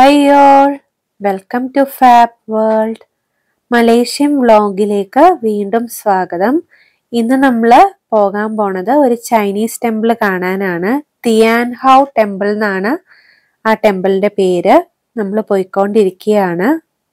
hi all welcome to fab world Malaysian വ്ളോഗിലേക്ക് വീണ്ടും സ്വാഗതം ഇന്ന് നമ്മൾ പോകാൻ പോണത് ഒരു ചൈനീസ് ടെമ്പിൾ കാണാനാണ് തിയാൻ ഹൗ ടെമ്പിൾ എന്നാണ് ആ ടെമ്പിളിന്റെ പേര് നമ്മൾ പോയിക്കൊണ്ടിരിക്കുകയാണ്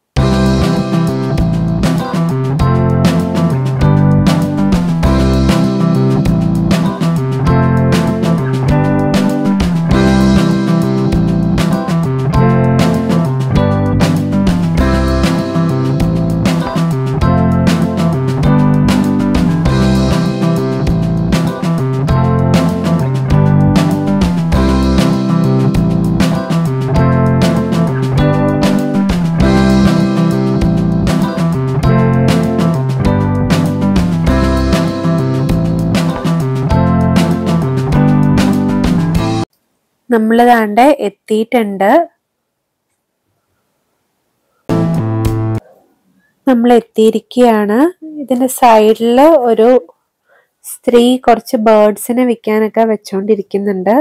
നമ്മൾ താണ്ട് എത്തിയിട്ടുണ്ട് നമ്മൾ എത്തിയിരിക്കുകയാണ് ഇതിന്റെ സൈഡിൽ ഒരു സ്ത്രീ കുറച്ച് ബേർഡ്സിനെ വിൽക്കാനൊക്കെ വെച്ചോണ്ടിരിക്കുന്നുണ്ട്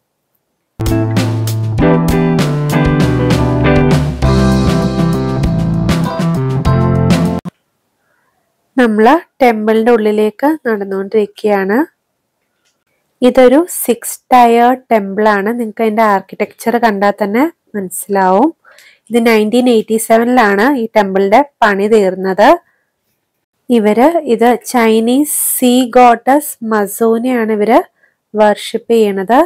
നമ്മൾ ടെമ്പിളിന്റെ ഉള്ളിലേക്ക് നടന്നുകൊണ്ടിരിക്കുകയാണ് ഇതൊരു സിക്സ് ടയർ ടെമ്പിൾ ആണ് നിങ്ങൾക്ക് അതിന്റെ ആർക്കിടെക്ചർ കണ്ടാൽ തന്നെ മനസ്സിലാവും ഇത് നയൻറ്റീൻ എയ്റ്റി സെവനിലാണ് ഈ ടെമ്പിളിന്റെ പണി തീർന്നത് ഇവര് ഇത് ചൈനീസ് സീ ഗോട്ടസ് മസൂനെയാണ് ഇവര് വർഷിപ്പ് ചെയ്യണത്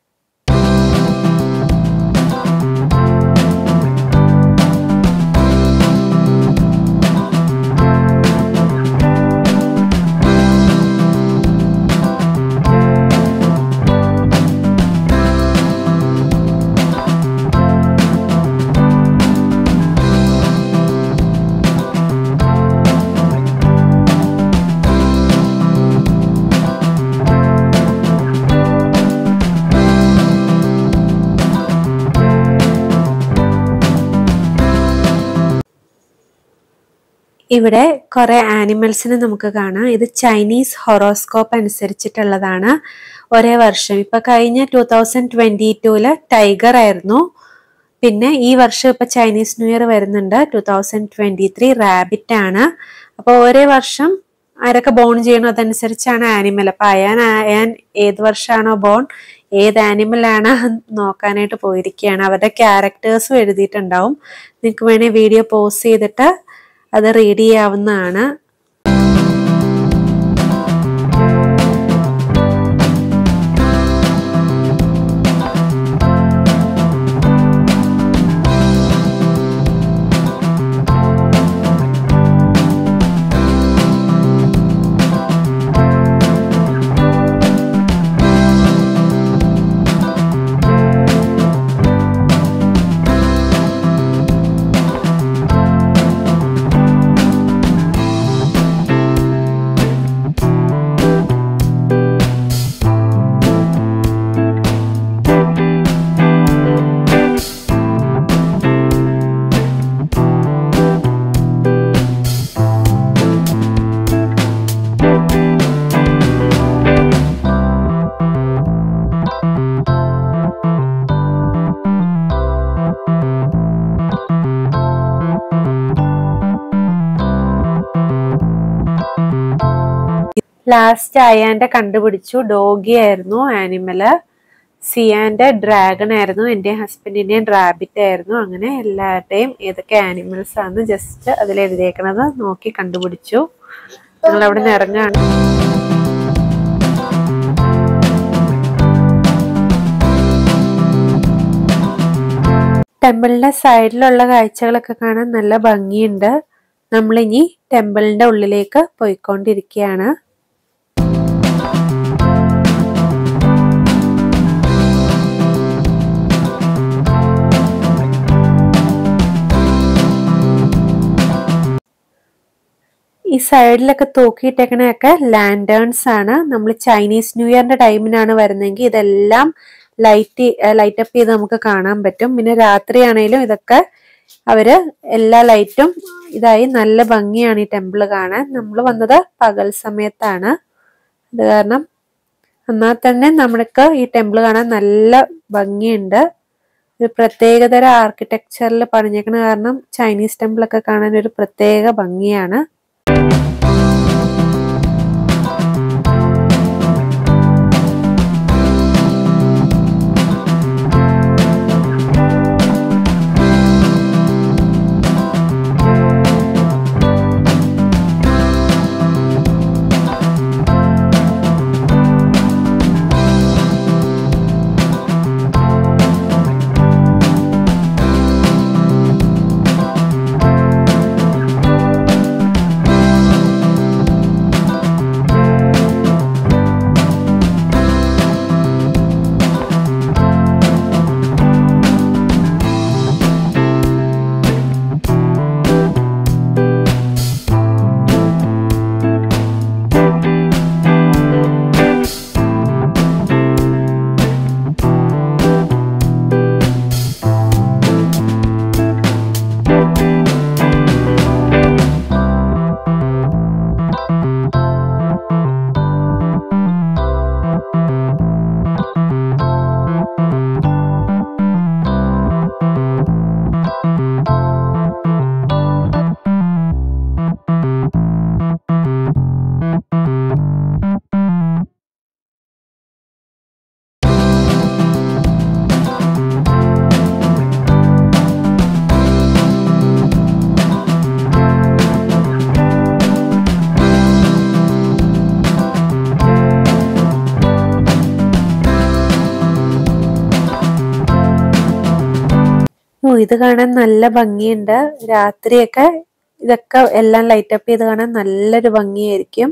ഇവിടെ കുറെ ആനിമൽസിനെ നമുക്ക് കാണാം ഇത് ചൈനീസ് ഹൊറോസ്കോപ്പ് അനുസരിച്ചിട്ടുള്ളതാണ് ഒരേ വർഷം ഇപ്പൊ കഴിഞ്ഞ ടൂ തൗസൻഡ് ട്വന്റി ടൂല് ടൈഗർ ആയിരുന്നു പിന്നെ ഈ വർഷം ഇപ്പൊ ചൈനീസ് ന്യൂ ഇയർ വരുന്നുണ്ട് two thousand twenty three rabbit ആണ് അപ്പോൾ ഒരേ വർഷം ആരൊക്കെ ബോൺ ചെയ്യണോ അതനുസരിച്ചാണ് ആനിമൽ അപ്പൊ അയാൻ അയാൻ ഏത് വർഷമാണോ ബോൺ ഏത് ആനിമൽ ആണ് നോക്കാനായിട്ട് പോയിരിക്കുകയാണ് അവരുടെ ക്യാരക്ടേഴ്സും എഴുതിയിട്ടുണ്ടാവും നിങ്ങൾക്ക് വേണേൽ വീഡിയോ പോസ് ചെയ്തിട്ട് അത് റീഡ് ചെയ്യാവുന്നതാണ് ലാസ്റ്റ് അയാന്റെ കണ്ടുപിടിച്ചു ഡോഗി ആയിരുന്നു ആനിമല് സിയാന്റെ ഡ്രാഗൺ ആയിരുന്നു എൻ്റെ ഹസ്ബൻഡിന്റെയും റാബിറ്റ് ആയിരുന്നു അങ്ങനെ എല്ലാവരുടെയും ഏതൊക്കെ ആനിമൽസ് ആണ് ജസ്റ്റ് അതിൽ എഴുതിയേക്കണത് നോക്കി കണ്ടുപിടിച്ചു ഞങ്ങൾ അവിടെ നിന്ന് ഇറങ്ങാണ് ടെമ്പിളിന്റെ സൈഡിലുള്ള കാഴ്ചകളൊക്കെ കാണാൻ നല്ല ഭംഗിയുണ്ട് നമ്മളിനി ടെമ്പിളിന്റെ ഉള്ളിലേക്ക് പോയിക്കൊണ്ടിരിക്കുകയാണ് ഈ സൈഡിലൊക്കെ തൂക്കിയിട്ടേക്കണൊക്കെ ലാൻഡേൺസ് ആണ് നമ്മൾ ചൈനീസ് ന്യൂ ഇയറിന്റെ ടൈമിനാണ് വരുന്നതെങ്കിൽ ഇതെല്ലാം ലൈറ്റ് ലൈറ്റ് അപ്പ് ചെയ്ത് നമുക്ക് കാണാൻ പറ്റും പിന്നെ രാത്രിയാണേലും ഇതൊക്കെ അവര് എല്ലാ ലൈറ്റും ഇതായി നല്ല ഭംഗിയാണ് ഈ ടെമ്പിൾ കാണാൻ നമ്മൾ വന്നത് പകൽ സമയത്താണ് അത് കാരണം എന്നാൽ തന്നെ നമ്മൾക്ക് ഈ ടെമ്പിൾ കാണാൻ നല്ല ഭംഗിയുണ്ട് ഒരു പ്രത്യേകതര ആർക്കിടെക്ചറിൽ പണിഞ്ഞേക്കണ കാരണം ചൈനീസ് ടെമ്പിൾ ഒക്കെ കാണാൻ ഒരു പ്രത്യേക ഭംഗിയാണ് ഓ ഇത് കാണാൻ നല്ല ഭംഗിയുണ്ട് രാത്രിയൊക്കെ ഇതൊക്കെ എല്ലാം ലൈറ്റ് അപ്പ് ചെയ്ത് കാണാൻ നല്ലൊരു ഭംഗിയായിരിക്കും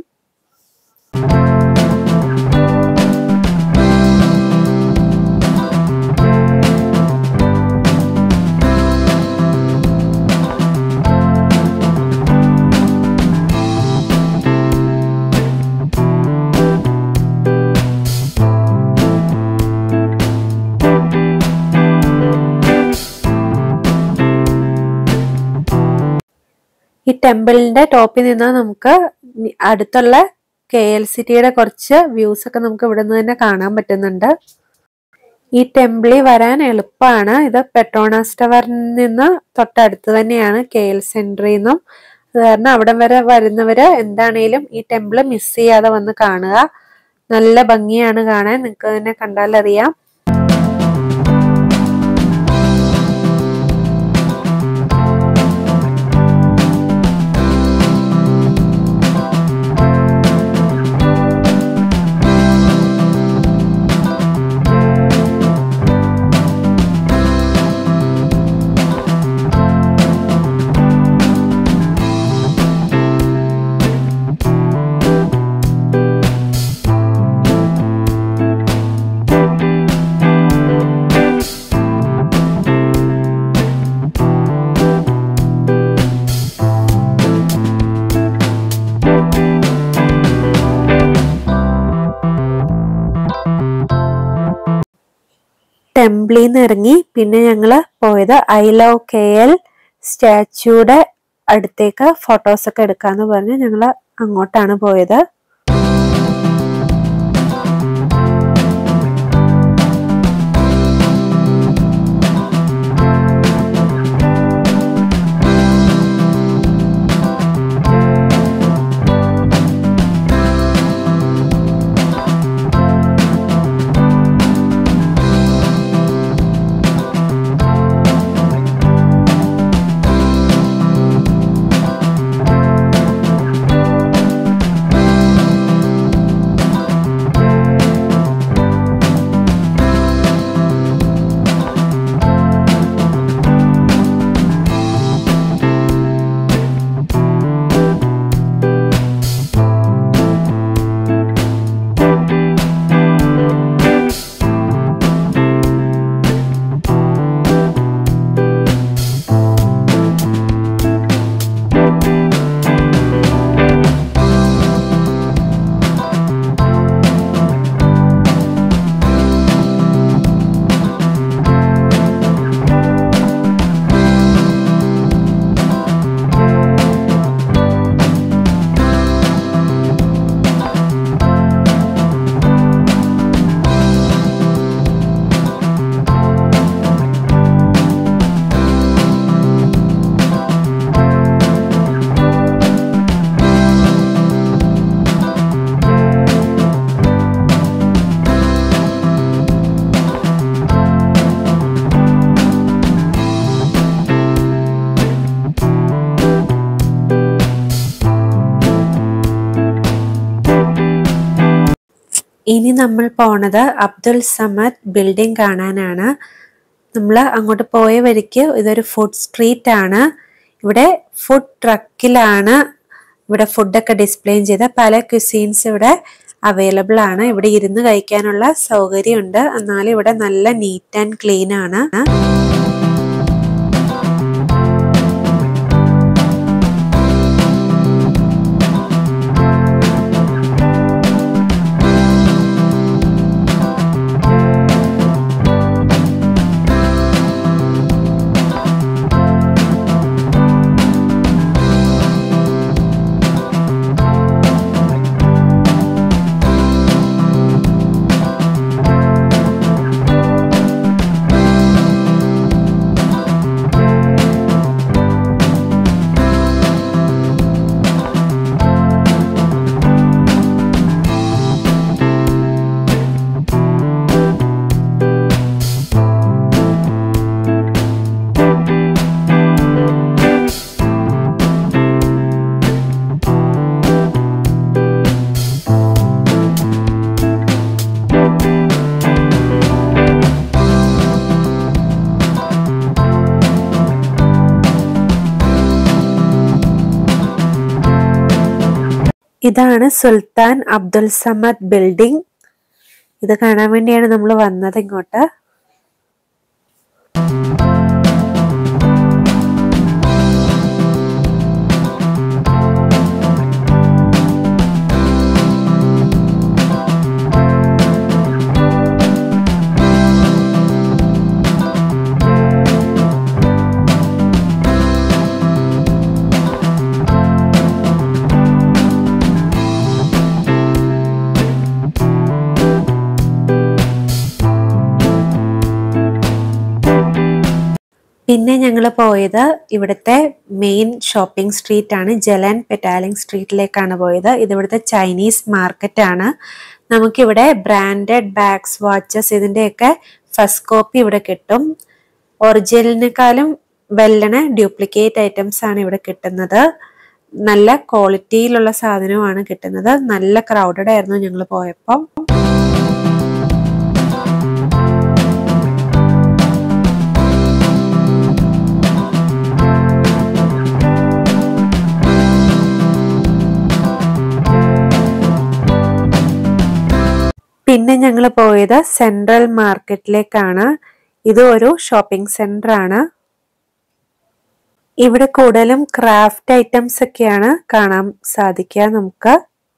ഈ ടെമ്പിളിന്റെ ടോപ്പിൽ നിന്ന് നമുക്ക് നി- അടുത്തുള്ള കെ എൽ സിറ്റിയുടെ കുറച്ച് വ്യൂസ് ഒക്കെ നമുക്ക് ഇവിടെ നിന്ന് തന്നെ കാണാൻ പറ്റുന്നുണ്ട് ഈ ടെമ്പിളിൽ വരാൻ എളുപ്പമാണ് ഇത് പെട്രോണാസ് ടവറിൽ നിന്ന് തൊട്ടടുത്ത് തന്നെയാണ് കെ എൽ സെൻട്രിൽ നിന്നും അത് കാരണം അവിടം വരെ വരുന്നവര് എന്താണേലും ഈ ടെമ്പിൾ മിസ് ചെയ്യാതെ വന്ന് കാണുക നല്ല ഭംഗിയാണ് കാണാൻ നിങ്ങൾക്ക് തന്നെ കണ്ടാലറിയാം ടെമ്പിളിൽ നിന്ന് ഇറങ്ങി പിന്നെ ഞങ്ങൾ പോയത് ഐ ലവ് കെ എൽ സ്റ്റാച്യൂടെ അടുത്തേക്ക് ഫോട്ടോസ് ഒക്കെ എടുക്കാന്ന് പറഞ്ഞ് ഞങ്ങൾ അങ്ങോട്ടാണ് പോയത് ഇനി നമ്മൾ പോണത് അബ്ദുൽ സമദ് ബിൽഡിംഗ് കാണാനാണ് നമ്മൾ അങ്ങോട്ട് പോയ വഴിക്ക് ഇതൊരു ഫുഡ് സ്ട്രീറ്റ് ആണ് ഇവിടെ ഫുഡ് ട്രക്കിലാണ് ഇവിടെ ഫുഡൊക്കെ ഡിസ്പ്ലേ ചെയ്ത പല ക്യുസീൻസ് ഇവിടെ അവൈലബിൾ ആണ് ഇവിടെ ഇരുന്ന് കഴിക്കാനുള്ള സൗകര്യമുണ്ട് എന്നാലും ഇവിടെ നല്ല നീറ്റ് ആൻഡ് ക്ലീൻ ആണ് ഇതാണ് സുൽത്താൻ അബ്ദുൽ സമദ് ബിൽഡിംഗ് ഇത് കാണാൻ വേണ്ടിയാണ് നമ്മൾ വന്നത് ഇങ്ങോട്ട് പിന്നെ ഞങ്ങൾ പോയത് ഇവിടുത്തെ മെയിൻ ഷോപ്പിംഗ് സ്ട്രീറ്റ് ആണ് ജലൻ പെറ്റാലിംഗ് സ്ട്രീറ്റിലേക്കാണ് പോയത് ഇത് ഇവിടുത്തെ ചൈനീസ് മാർക്കറ്റ് ആണ് നമുക്കിവിടെ ബ്രാൻഡഡ് ബാഗ്സ് വാച്ചസ് ഇതിൻ്റെയൊക്കെ ഫസ്റ്റ് കോപ്പി ഇവിടെ കിട്ടും ഒറിജിനലിനേക്കാളും വെല്ലണ ഡ്യൂപ്ലിക്കേറ്റ് ഐറ്റംസ് ആണ് ഇവിടെ കിട്ടുന്നത് നല്ല ക്വാളിറ്റിയിലുള്ള സാധനമാണ് കിട്ടുന്നത് നല്ല ക്രൗഡഡ് ആയിരുന്നു ഞങ്ങൾ പോയപ്പോൾ പിന്നെ ഞങ്ങൾ പോയത് സെൻട്രൽ മാർക്കറ്റിലേക്കാണ് ഇത് ഒരു ഷോപ്പിംഗ് സെന്റർ ആണ് ഇവിടെ കൂടുതലും ക്രാഫ്റ്റ് ഐറ്റംസ് ഒക്കെയാണ് കാണാൻ സാധിക്കുക നമുക്ക്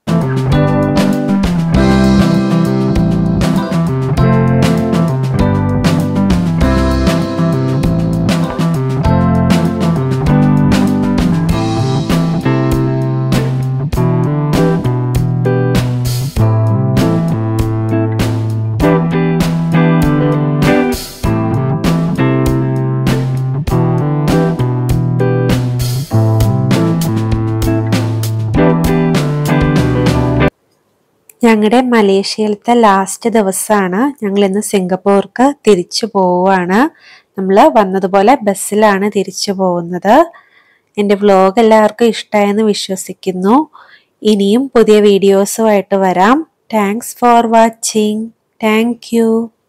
ഞങ്ങളുടെ മലേഷ്യയിലത്തെ ലാസ്റ്റ് ദിവസമാണ് ഞങ്ങൾ ഇന്ന് സിംഗപ്പൂർക്ക് തിരിച്ചു പോവുകയാണ് നമ്മൾ വന്നതുപോലെ ബസ്സിലാണ് തിരിച്ചു പോകുന്നത് എൻ്റെ വ്ലോഗ് എല്ലാവർക്കും ഇഷ്ടമായെന്ന് വിശ്വസിക്കുന്നു ഇനിയും പുതിയ വീഡിയോസുമായിട്ട് വരാം thanks for watching thank U